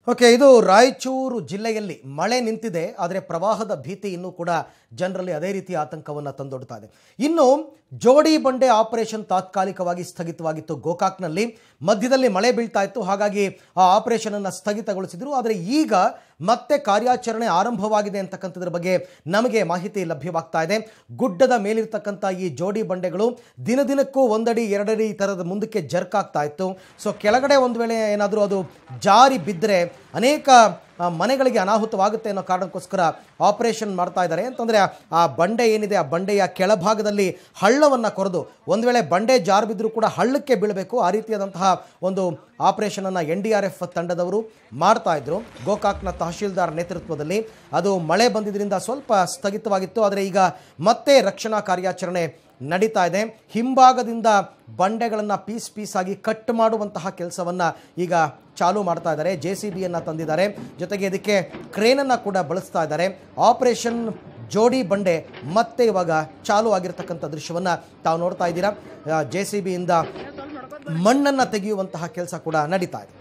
Okay ಇದು ರಾಯಚೂರು ಜಿಲ್ಲೆಯಲ್ಲಿ ಮಳೆ ನಿಂತಿದೆ ಆದರೆ ಪ್ರವಾಹದ ಭೀತಿ ಇನ್ನೂ ಕೂಡ ಜನರಲ್ಲಿ ಅದೇ ರೀತಿಯ ಆತಂಕವನ್ನು ತಂದೊಡ್ತಾ ಇದೆ ಇನ್ನು ಜೋಡಿ ಬಂಡೆ ಆಪರೇಷನ್ ತಾತ್ಕಾಲಿಕವಾಗಿ ಸ್ಥಗಿತವಾಗಿತ್ತು ಗೋಕಾಕ್ನಲ್ಲಿ ಮಧ್ಯದಲ್ಲಿ ಮಳೆ ಬೀಳ್ತಾ ಇತ್ತು ಹಾಗಾಗಿ ಆ ಆಪರೇಷನ್ ಅನ್ನು ಸ್ಥಗಿತಗೊಳಿಸಿದ್ರು ಆದರೆ ಈಗ ಮತ್ತೆ ಕಾರ್ಯಾಚರಣೆ ಆರಂಭವಾಗಿದೆ ಅಂತಕ್ಕಂಥದ್ರ ಬಗ್ಗೆ ನಮಗೆ ಮಾಹಿತಿ ಲಭ್ಯವಾಗ್ತಾ ಇದೆ ಗುಡ್ಡದ ಮೇಲಿರ್ತಕ್ಕಂಥ ಈ ಜೋಡಿ ಬಂಡೆಗಳು ದಿನ ದಿನಕ್ಕೂ ಒಂದಡಿ ಎರಡಡಿ ಈ ಥರದ ಮುಂದಕ್ಕೆ ಜರ್ಕ್ ಆಗ್ತಾ ಇತ್ತು ಸೊ ಕೆಳಗಡೆ ಒಂದು ವೇಳೆ ಏನಾದರೂ ಅದು ಜಾರಿ ಬಿದ್ದರೆ ಅನೇಕ ಆ, ಮನೆಗಳಿಗೆ ಅನಾಹುತವಾಗುತ್ತೆ ಅನ್ನೋ ಕಾರಣಕ್ಕೋಸ್ಕರ ಆಪರೇಷನ್ ಮಾಡ್ತಾ ಇದ್ದಾರೆ ಅಂತಂದರೆ ಆ ಬಂಡೆ ಏನಿದೆ ಆ ಬಂಡೆಯ ಕೆಳಭಾಗದಲ್ಲಿ ಹಳ್ಳವನ್ನು ಕೊರೆದು ಒಂದು ವೇಳೆ ಬಂಡೆ ಜಾರು ಬಿದ್ದರೂ ಕೂಡ ಹಳ್ಳಕ್ಕೆ ಬೀಳಬೇಕು ಆ ರೀತಿಯಾದಂತಹ ಒಂದು ಆಪರೇಷನನ್ನು ಎನ್ ಡಿ ಆರ್ ಎಫ್ ತಂಡದವರು ಮಾಡ್ತಾ ಇದ್ರು ಗೋಕಾಕ್ನ ತಹಶೀಲ್ದಾರ್ ನೇತೃತ್ವದಲ್ಲಿ ಅದು ಮಳೆ ಬಂದಿದ್ದರಿಂದ ಸ್ವಲ್ಪ ಸ್ಥಗಿತವಾಗಿತ್ತು ಆದರೆ ಈಗ ಮತ್ತೆ ರಕ್ಷಣಾ ಕಾರ್ಯಾಚರಣೆ ನಡೀತಾ ಇದೆ ಹಿಂಭಾಗದಿಂದ ಬಂಡೆಗಳನ್ನು ಪೀಸ್ ಪೀಸ್ ಆಗಿ ಕಟ್ ಮಾಡುವಂತಹ ಕೆಲಸವನ್ನು ಈಗ ಚಾಲೂ ಮಾಡ್ತಾ ಇದ್ದಾರೆ ಜೆ ಸಿ ಬಿಯನ್ನು ತಂದಿದ್ದಾರೆ ಜೊತೆಗೆ ಇದಕ್ಕೆ ಕ್ರೇನನ್ನು ಕೂಡ ಬಳಸ್ತಾ ಇದ್ದಾರೆ ಆಪರೇಷನ್ ಜೋಡಿ ಬಂಡೆ ಮತ್ತೆ ಇವಾಗ ಚಾಲೂ ಆಗಿರ್ತಕ್ಕಂಥ ದೃಶ್ಯವನ್ನು ತಾವು ನೋಡ್ತಾ ಇದ್ದೀರಾ ಜೆ ಸಿ ಬಿಯಿಂದ ಮಣ್ಣನ್ನು ತೆಗೆಯುವಂತಹ ಕೆಲಸ ಕೂಡ ನಡೀತಾ ಇದೆ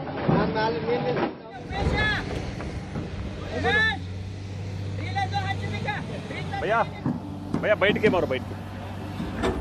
भैया भैया बैठ के मारो बैठ के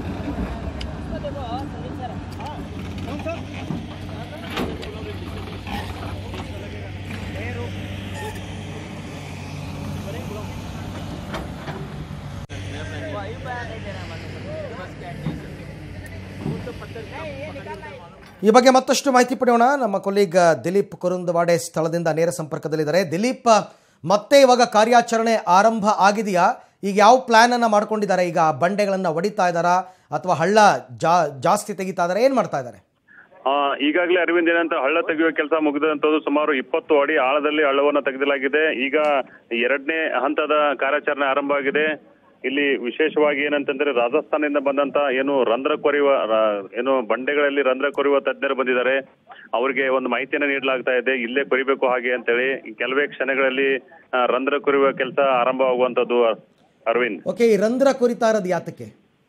ಈ ಬಗ್ಗೆ ಮತ್ತಷ್ಟು ಮಾಹಿತಿ ಪಡೆಯೋಣ ನಮ್ಮ ಕೊಲೀಗ್ ದಿಲೀಪ್ ಕುರುಂದವಾಡೆ ಸ್ಥಳದಿಂದ ನೇರ ಸಂಪರ್ಕದಲ್ಲಿದ್ದಾರೆ ದಿಲೀಪ್ ಮತ್ತೆ ಇವಾಗ ಕಾರ್ಯಾಚರಣೆ ಆರಂಭ ಆಗಿದೆಯಾ ಈಗ ಯಾವ ಪ್ಲಾನ್ ಅನ್ನ ಮಾಡ್ಕೊಂಡಿದ್ದಾರೆ ಈಗ ಆ ಬಂಡೆಗಳನ್ನ ಹೊಡಿತಾ ಇದ್ದಾರಾ ಅಥವಾ ಹಳ್ಳ ಜಾ ಜಾಸ್ತಿ ತೆಗಿತಾ ಇದ್ದಾರೆ ಏನ್ ಮಾಡ್ತಾ ಇದ್ದಾರೆ ಆ, ಈಗಾಗಲೇ ಅರವಿಂದ್ ಏನಂತ ಹಳ್ಳ ತೆಗೆಯುವ ಕೆಲಸ ಮುಗಿದಂತದ್ದು ಸುಮಾರು ಇಪ್ಪತ್ತು ಅಡಿ ಆಳದಲ್ಲಿ ಹಳ್ಳವನ್ನ ತೆಗೆದಲಾಗಿದೆ ಈಗ ಎರಡನೇ ಹಂತದ ಕಾರ್ಯಾಚರಣೆ ಆರಂಭ ಆಗಿದೆ ಇಲ್ಲಿ ವಿಶೇಷವಾಗಿ ಏನಂತಂದ್ರೆ ರಾಜಸ್ಥಾನದಿಂದ ಬಂದಂತ ಏನು ರಂಧ್ರ ಕೊರೆಯುವ ರ- ಏನು ಬಂಡೆಗಳಲ್ಲಿ ರಂಧ್ರ ಕೊರೆಯುವ ತಜ್ಞರು ಬಂದಿದ್ದಾರೆ ಅವರಿಗೆ ಒಂದು ಮಾಹಿತಿಯನ್ನ ನೀಡಲಾಗ್ತಾ ಇದೆ ಇಲ್ಲೇ ಕೊರಿಬೇಕು ಹಾಗೆ ಅಂತೇಳಿ ಕೆಲವೇ ಕ್ಷಣಗಳಲ್ಲಿ ಆ, ರಂಧ್ರ ಕೊರೆಯುವ ಕೆಲಸ ಆರಂಭವಾಗುವಂತದ್ದು ಅರವಿಂದ್ ಓಕೆ ಈ ರಂಧ್ರ ಕುರಿತಾ ಇರೋದು ಯಾತಕ್ಕೆ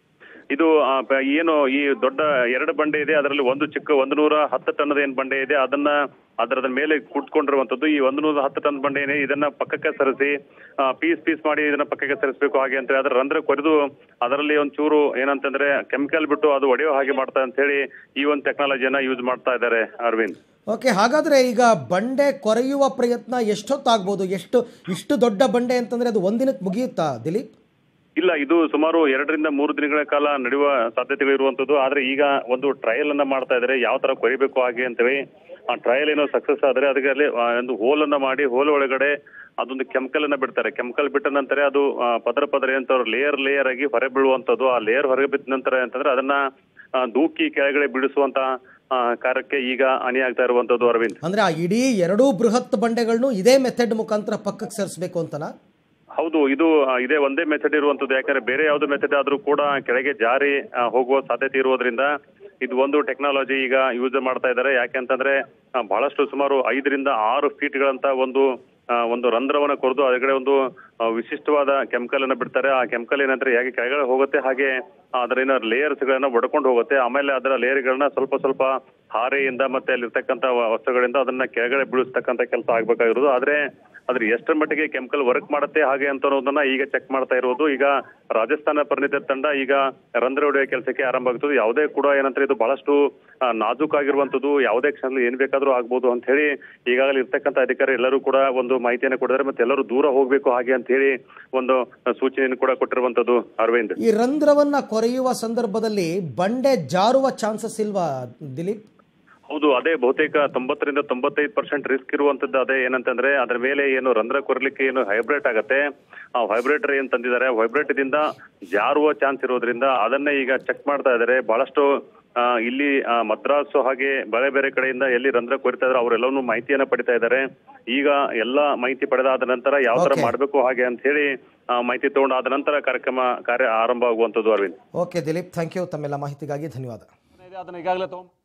ಇದು ಆ, ಪ- ಏನು ಈ ದೊಡ್ಡ ಎರಡು ಬಂಡೆ ಇದೆ ಅದರಲ್ಲಿ ಒಂದು ಚಿಕ್ಕ ಒಂದು ನೂರ ಹತ್ತು ಟನ್ನದ ಏನ್ ಬಂಡೆ ಇದೆ ಅದನ್ನ ಅದರದ ಮೇಲೆ ಕೂತ್ಕೊಂಡಿರುವಂತದ್ದು ಈ ಒಂದು ನೂರ ಹತ್ತು ಟನ್ ಬಂಡೆ ಏನೇ ಇದನ್ನ ಪಕ್ಕಕ್ಕೆ ಸರಿಸಿ ಪೀಸ್ ಪೀಸ್ ಮಾಡಿ ಇದನ್ನ ಪಕ್ಕಕ್ಕೆ ಸರಿಸಬೇಕು ಹಾಗೆ ಅಂತ ಅದರ ರಂಧ್ರ ಕೊರೆದು ಅದರಲ್ಲಿ ಒಂದು ಚೂರು ಏನಂತಂದ್ರೆ ಕೆಮಿಕಲ್ ಬಿಟ್ಟು ಅದು ಒಡೆಯೋ ಹಾಗೆ ಮಾಡ್ತಾ ಅಂತ ಹೇಳಿ ಈ ಒಂದು ಟೆಕ್ನಾಲಜಿಯನ್ನ ಯೂಸ್ ಮಾಡ್ತಾ ಇದ್ದಾರೆ ಅರವಿಂದ್ ಓಕೆ ಹಾಗಾದ್ರೆ ಈಗ ಬಂಡೆ ಕೊರೆಯುವ ಪ್ರಯತ್ನ ಎಷ್ಟೊತ್ತಾಗ್ಬೋದು ಎಷ್ಟು ಇಷ್ಟು ದೊಡ್ಡ ಬಂಡೆ ಅಂತಂದ್ರೆ ಅದು ಒಂದಿನಕ್ಕೆ ಮುಗಿಯುತ್ತಾ ದಿಲೀಪ್ ಇಲ್ಲ ಇದು ಸುಮಾರು ಎರಡರಿಂದ ಮೂರು ದಿನಗಳ ಕಾಲ ನಡೆಯುವ ಸಾಧ್ಯತೆಗಳು ಇರುವಂತದ್ದು ಆದ್ರೆ ಈಗ ಒಂದು ಟ್ರಯಲ್ ಅನ್ನ ಮಾಡ್ತಾ ಇದ್ದಾರೆ ಯಾವ ತರ ಕೊರಿಬೇಕು ಹಾಗೆ ಅಂತೇಳಿ ಆ ಟ್ರಯಲ್ ಏನೋ ಸಕ್ಸಸ್ ಆದ್ರೆ ಅದಕ್ಕೆ ಅಲ್ಲಿ ಆ, ಒಂದು ಹೋಲ್ ಅನ್ನ ಮಾಡಿ ಹೋಲ್ ಒಳಗಡೆ ಅದೊಂದು ಕೆಮಿಕಲ್ ಅನ್ನ ಬಿಡ್ತಾರೆ ಕೆಮಿಕಲ್ ಬಿಟ್ಟ ನಂತರ ಅದು ಆ, ಪದರ ಪದರ ಏನಂತ ಲೇಯರ್ ಲೇಯರ್ ಆಗಿ ಹೊರ ಬೀಳುವಂತದ್ದು ಆ ಲೇಯರ್ ಹೊರಗೆ ಬಿದ್ದ ನಂತರ ಅಂತಂದ್ರೆ ಅದನ್ನ ಆ, ದೂಕಿ ಕೆಳಗಡೆ ಬಿಡಿಸುವಂತ ಆ, ಕಾರ್ಯಕ್ಕೆ ಈಗ ಅಣಿ ಆಗ್ತಾ ಇರುವಂತದ್ದು ಅರವಿಂದ್ ಅಂದ್ರೆ ಆ ಇಡೀ ಎರಡೂ ಬೃಹತ್ ಬಂಡೆಗಳನ್ನು ಇದೇ ಮೆಥಡ್ ಮುಖಾಂತರ ಪಕ್ಕಕ್ಕೆ ಸರಿಸಬೇಕು ಅಂತನಾ ಹೌದು ಇದು ಆ, ಇದೇ ಒಂದೇ ಮೆಥಡ್ ಇರುವಂತದ್ದು ಯಾಕಂದ್ರೆ ಬೇರೆ ಯಾವ್ದು ಮೆಥಡ್ ಆದ್ರೂ ಕೂಡ ಕೆಳಗೆ ಜಾರಿ ಆ, ಹೋಗುವ ಸಾಧ್ಯತೆ ಇರುವುದರಿಂದ ಇದು ಒಂದು ಟೆಕ್ನಾಲಜಿ ಈಗ ಯೂಸ್ ಮಾಡ್ತಾ ಇದ್ದಾರೆ ಯಾಕೆಂತಂದ್ರೆ ಆ, ಬಹಳಷ್ಟು ಸುಮಾರು ಐದರಿಂದ ಆರು ಫೀಟ್ ಗಳಂತ ಒಂದು ಆ, ಒಂದು ರಂಧ್ರವನ್ನ ಕೊರೆದು ಅದರಗಡೆ ಒಂದು ಆ, ವಿಶಿಷ್ಟವಾದ ಕೆಮಿಕಲ್ ಅನ್ನ ಬಿಡ್ತಾರೆ ಆ ಕೆಮಿಕಲ್ ಏನಂದ್ರೆ ಹೇಗೆ ಕೆಳಗಡೆ ಹೋಗುತ್ತೆ ಹಾಗೆ ಅದರ ಏನೋ ಲೇಯರ್ಸ್ ಗಳನ್ನ ಒಡ್ಕೊಂಡು ಹೋಗುತ್ತೆ ಆಮೇಲೆ ಅದರ ಲೇಯರ್ ಗಳನ್ನ ಸ್ವಲ್ಪ ಸ್ವಲ್ಪ ಹಾರೆಯಿಂದ ಮತ್ತೆ ಅಲ್ಲಿರ್ತಕ್ಕಂಥ ವಸ್ತುಗಳಿಂದ ಅದನ್ನ ಕೆಳಗಡೆ ಬೀಳಿಸ್ತಕ್ಕಂಥ ಕೆಲಸ ಆಗ್ಬೇಕಾಗಿರೋದು ಆದ್ರೆ ಅದ್ರ ಎಷ್ಟರ ಮಟ್ಟಿಗೆ ಕೆಮಿಕಲ್ ವರ್ಕ್ ಮಾಡುತ್ತೆ ಹಾಗೆ ಅಂತ ಅನ್ನೋದನ್ನ ಈಗ ಚೆಕ್ ಮಾಡ್ತಾ ಇರೋದು ಈಗ ರಾಜಸ್ಥಾನ ಪರಿಣಿತ ತಂಡ ಈಗ ರಂಧ್ರ ಹೊಡೆಯುವ ಕೆಲಸಕ್ಕೆ ಆರಂಭ ಆಗ್ತದೆ ಯಾವುದೇ ಕೂಡ ಏನಂದ್ರೆ ಇದು ಬಹಳಷ್ಟು ಆ, ನಾಜೂಕಾಗಿರುವಂತದ್ದು ಯಾವುದೇ ಕ್ಷಣದಲ್ಲಿ ಏನ್ ಬೇಕಾದ್ರೂ ಆಗ್ಬೋದು ಅಂತ ಹೇಳಿ ಈಗಾಗಲೇ ಇರ್ತಕ್ಕಂಥ ಅಧಿಕಾರಿ ಎಲ್ಲರೂ ಕೂಡ ಒಂದು ಮಾಹಿತಿಯನ್ನು ಕೊಡಿದ್ದಾರೆ ಮತ್ತೆ ಎಲ್ಲರೂ ದೂರ ಹೋಗ್ಬೇಕು ಹಾಗೆ ಅಂತ ಹೇಳಿ ಒಂದು ಸೂಚನೆಯನ್ನು ಕೂಡ ಕೊಟ್ಟಿರುವಂತದ್ದು ಅರವಿಂದ್ ಈ ರಂಧ್ರವನ್ನ ಕೊರೆಯುವ ಸಂದರ್ಭದಲ್ಲಿ ಬಂಡೆ ಜಾರುವ ಚಾನ್ಸಸ್ ಇಲ್ವಾ ದಿಲೀಪ್ ಹೌದು ಅದೇ ಬಹುತೇಕ ತೊಂಬತ್ತರಿಂದ ತೊಂಬತ್ತೈದು ಪರ್ಸೆಂಟ್ ರಿಸ್ಕ್ ಇರುವಂತದ್ದು ಅದೇ ಏನಂತಂದ್ರೆ ಅದ್ರ ಮೇಲೆ ಏನು ರಂಧ್ರ ಕೊರ್ಲಿಕ್ಕೆ ಏನು ಹೈಬ್ರೇಟ್ ಆಗತ್ತೆ ಆ ವೈಬ್ರೇಟರ್ ಏನ್ ತಂದಿದ್ದಾರೆ ವೈಬ್ರೇಟ್ ದಿಂದ ಜಾರುವ ಚಾನ್ಸ್ ಇರೋದ್ರಿಂದ ಅದನ್ನೇ ಈಗ ಚೆಕ್ ಮಾಡ್ತಾ ಇದ್ದಾರೆ ಬಹಳಷ್ಟು ಆ, ಇಲ್ಲಿ ಆ, ಮದ್ರಾಸು ಹಾಗೆ ಬೇರೆ ಬೇರೆ ಕಡೆಯಿಂದ ಎಲ್ಲಿ ರಂಧ್ರ ಕೊರಿತಾ ಇದ್ದಾರೆ ಅವರೆಲ್ಲವನ್ನೂ ಮಾಹಿತಿಯನ್ನ ಪಡಿತಾ ಇದ್ದಾರೆ ಈಗ ಎಲ್ಲಾ ಮಾಹಿತಿ ಪಡೆದಾದ ನಂತರ ಯಾವ ತರ Okay. ಮಾಡ್ಬೇಕು ಹಾಗೆ ಅಂತ ಹೇಳಿ ಆ, ಮಾಹಿತಿ ತಗೊಂಡು ಆದ ನಂತರ ಕಾರ್ಯಕ್ರಮ ಕಾರ್ಯ ಆರಂಭ ಆಗುವಂತದ್ದು Arvind okay Dileep thank you ತಮ್ಮೆಲ್ಲ ಮಾಹಿತಿಗಾಗಿ ಧನ್ಯವಾದ ಅದನ್ನ ಈಗಾಗಲೇ ತಗೊಂಡ್